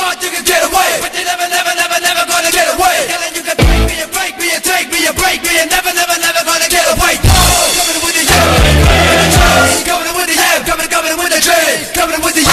thought you could get away, but you never, never, never, never gonna get away. Telling you can break me and break me and take me and break me and never, never, never gonna get away. No! Coming with the yeah, coming with the yeah, coming, coming with the train, coming with the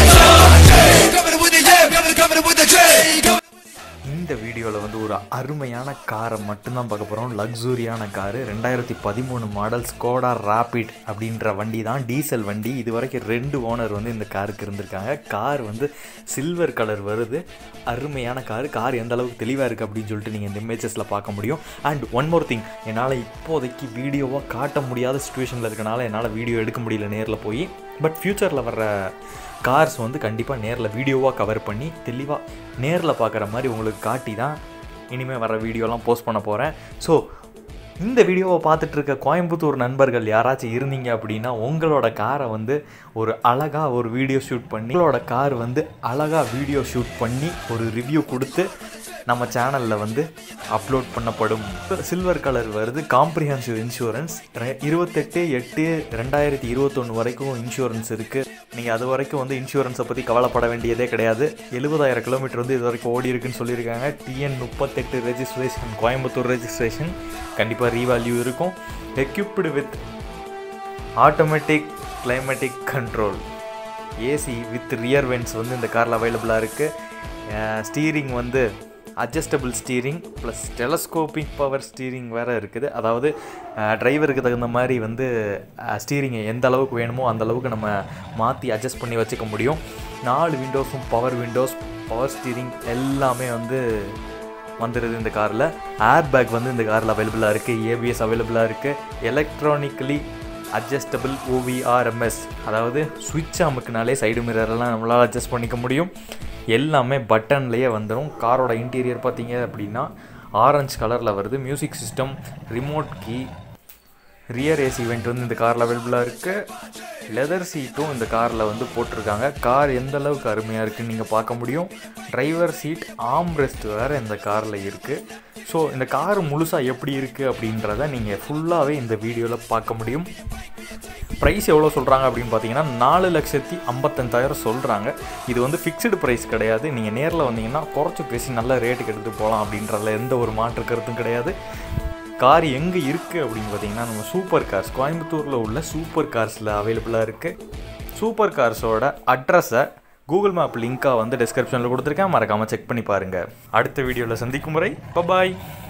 yeah, coming with the yeah, coming, coming with the train. Coming இந்த வீடியோவில் வந்து ஒரு அருமையான காரை மட்டும்தான் பார்க்க போகிறோம் லக்ஸூரியான car ரெண்டாயிரத்தி பதிமூணு மாடல் ஸ்கோடா ராபிட் அப்படின்ற வண்டி தான் டீசல் வண்டி இது வரைக்கும் ரெண்டு ஓனர் வந்து இந்த காருக்கு இருந்திருக்காங்க கார் வந்து சில்வர் கலர் வருது அருமையான கார் கார் எந்த அளவுக்கு தெளிவாக இருக்குது அப்படின்னு சொல்லிட்டு நீங்கள் இந்த இமேஜஸில் பார்க்க முடியும் அண்ட் ஒன் மோர் திங் என்னால் இப்போதைக்கு வீடியோவாக காட்ட முடியாத சுச்சுவேஷனில் இருக்கனால என்னால் வீடியோ எடுக்க முடியல நேரில் போய் பட் ஃப்யூச்சரில் வர்ற கார்ஸ் வந்து கண்டிப்பாக நேரில் வீடியோவாக கவர் பண்ணி தெளிவாக நேரில் பார்க்குற மாதிரி உங்களுக்கு காட்டி தான் இனிமேல் வர வீடியோலாம் போஸ்ட் பண்ண போகிறேன் ஸோ இந்த வீடியோவை பார்த்துட்டு இருக்க கோயம்புத்தூர் நண்பர்கள் யாராச்சும் இருந்தீங்க அப்படின்னா உங்களோட காரை வந்து ஒரு அழகாக ஒரு வீடியோ ஷூட் பண்ணி உங்களோட கார் வந்து அழகாக வீடியோ ஷூட் பண்ணி ஒரு ரிவ்யூ கொடுத்து நம்ம சேனலில் வந்து அப்லோட் பண்ணப்படும் சில்வர் கலர் வருது காம்ப்ரிஹென்சிவ் இன்சூரன்ஸ் இருபத்தெட்டு எட்டு ரெண்டாயிரத்தி இருபத்தொன்று வரைக்கும் இன்சூரன்ஸ் இருக்குது நீங்கள் அது வரைக்கும் வந்து இன்சூரன்ஸை பற்றி கவலைப்பட வேண்டியதே கிடையாது எழுபதாயிரம் கிலோமீட்டர் வந்து இது வரைக்கும் ஓடி இருக்குன்னு சொல்லியிருக்காங்க டிஎன் முப்பத்தெட்டு ரெஜிஸ்ட்ரேஷன் கோயம்புத்தூர் ரெஜிஸ்ட்ரேஷன் கண்டிப்பாக ரீவேல்யூ இருக்கும் equipped with automatic climatic control AC with rear vents வந்து இந்த காரில் அவைலபிளாக இருக்குது ஸ்டீரிங் வந்து adjustable steering plus telescopic power steering வேறு இருக்குது அதாவது டிரைவருக்கு தகுந்த மாதிரி வந்து ஸ்டீரிங்கை எந்த அளவுக்கு வேணுமோ அந்த அளவுக்கு நம்ம மாற்றி அட்ஜஸ்ட் பண்ணி வச்சுக்க முடியும் நாலு விண்டோஸும் பவர் விண்டோஸ் பவர் ஸ்டீரிங் எல்லாமே வந்து வந்துடுது இந்த காரில் ஏர் பேக் வந்து இந்த காரில் அவைலபிளாக இருக்குது ஏபிஎஸ் அவைலபிளாக இருக்குது எலக்ட்ரானிக்கலி அட்ஜஸ்டபிள் ஓவிஆர்எம்எஸ் அதாவது சுவிட்ச் அமுக்குனாலே சைடு மிரரெல்லாம் நம்மளால் அட்ஜஸ்ட் பண்ணிக்க முடியும் எல்லாமே பட்டன்லேயே வந்துடும் காரோட இன்டீரியர் பார்த்தீங்க அப்படின்னா ஆரஞ்சு கலரில் வருது music system remote key rear AC vent வந்து இந்த காரில் அவைலபிளாக இருக்குது லெதர் சீட்டும் இந்த காரில் வந்து போட்டிருக்காங்க கார் எந்த அளவுக்கு அருமையாக இருக்குன்னு நீங்கள் பார்க்க முடியும் டிரைவர் சீட் ஆம் ரெஸ்ட் வேறு இந்த காரில் இருக்குது ஸோ இந்த கார் முழுசாக எப்படி இருக்குது அப்படின்றத நீங்கள் ஃபுல்லாகவே இந்த வீடியோவில் பார்க்க முடியும் ப்ரைஸ் எவ்வளோ சொல்கிறாங்க அப்படின்னு பார்த்தீங்கன்னா நாலு லட்சத்தி ஐம்பத்தஞ்சாயிரம் சொல்கிறாங்க இது வந்து ஃபிக்ஸ்டு ப்ரைஸ் கிடையாது நீங்கள் நேரில் வந்தீங்கன்னா குறைச்சி பேசி நல்ல ரேட்டுக்கு எடுத்து போகலாம் அப்படின்றதுல எந்த ஒரு மாற்று கருத்தும் கிடையாது கார் எங்கே இருக்குது அப்படின்னு பார்த்தீங்கன்னா நம்ம சூப்பர் கார்ஸ் கோயம்புத்தூரில் உள்ள சூப்பர் கார்ஸில் அவைலபிளாக இருக்குது சூப்பர் கார்ஸோட அட்ரஸை கூகுள் மேப் லிங்க்காக வந்து டிஸ்கிரிப்ஷனில் கொடுத்துருக்கேன் மறக்காமல் செக் பண்ணி பாருங்கள் அடுத்த வீடியோவில் சந்திக்கும் முறை பாய்